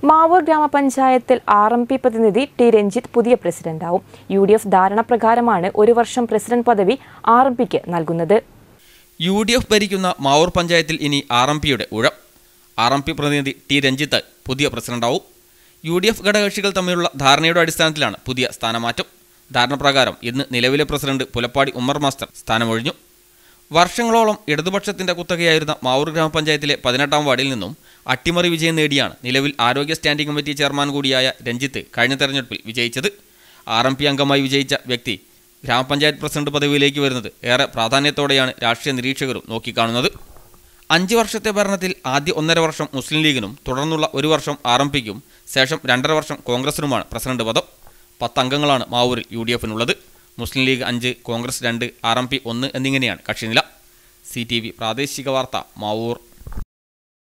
മാവൂർ ഗ്രാമപഞ്ചായത്തിൽ R M P പ്രതിനിധി T Ranjith പുതിയ പ്രസിഡന്റാവും യു ഡി എഫ് ധാരണ പ്രകാരമാണ് ഒരു വർഷം പ്രസിഡന്റ് പദവി ആർ എം പിക്ക് നൽകുന്നത് യു ഡി എഫ് ഭരിക്കുന്ന മാവൂർ പഞ്ചായത്തിൽ ഇനി ആർ എം പിയുടെ ഊഴം ആർ എം പി പ്രതിനിധി ടി രഞ്ജിത്ത് പുതിയ പ്രസിഡന്റാവും യു ഡി എഫ് ഘടകകക്ഷികൾ തമ്മിലുള്ള ധാരണയുടെ അടിസ്ഥാനത്തിലാണ് പുതിയ സ്ഥാനമാറ്റം ധാരണപ്രകാരം ഇന്ന് നിലവിലെ പ്രസിഡന്റ് പുലപ്പാടി ഉമ്മർ മാസ്റ്റർ സ്ഥാനമൊഴിഞ്ഞു വർഷങ്ങളോളം ഇടതുപക്ഷത്തിന്റെ കുത്തകയായിരുന്ന മാവൂർ ഗ്രാമപഞ്ചായത്തിലെ പതിനെട്ടാം വാർഡിൽ നിന്നും അട്ടിമറി വിജയം നേടിയാണ് നിലവിൽ ആരോഗ്യ സ്റ്റാൻഡിംഗ് കമ്മിറ്റി ചെയർമാൻ കൂടിയായ രഞ്ജിത്ത് കഴിഞ്ഞ തെരഞ്ഞെടുപ്പിൽ വിജയിച്ചത് ആർ എം പി അംഗമായി വിജയിച്ച വ്യക്തി ഗ്രാമപഞ്ചായത്ത് പ്രസിഡന്റ് പദവിയിലേക്ക് വരുന്നത് ഏറെ പ്രാധാന്യത്തോടെയാണ് രാഷ്ട്രീയ നിരീക്ഷകരും നോക്കിക്കാണുന്നത് അഞ്ച് വർഷത്തെ ഭരണത്തിൽ ആദ്യ ഒന്നര വർഷം മുസ്ലിം ലീഗിനും തുടർന്നുള്ള ഒരു വർഷം ആർ എം പിക്കും ശേഷം രണ്ടര വർഷം കോൺഗ്രസിനുമാണ് പ്രസിഡന്റ് പദം പത്ത് അംഗങ്ങളാണ് മാവൂരിൽ യു ഡി എഫിനുള്ളത് മുസ്ലിം ലീഗ് അഞ്ച് കോൺഗ്രസ് രണ്ട് ആർ എം പി ഒന്ന് എന്നിങ്ങനെയാണ് കക്ഷിനില സി ടി വി പ്രാദേശിക വാർത്ത മാവൂർ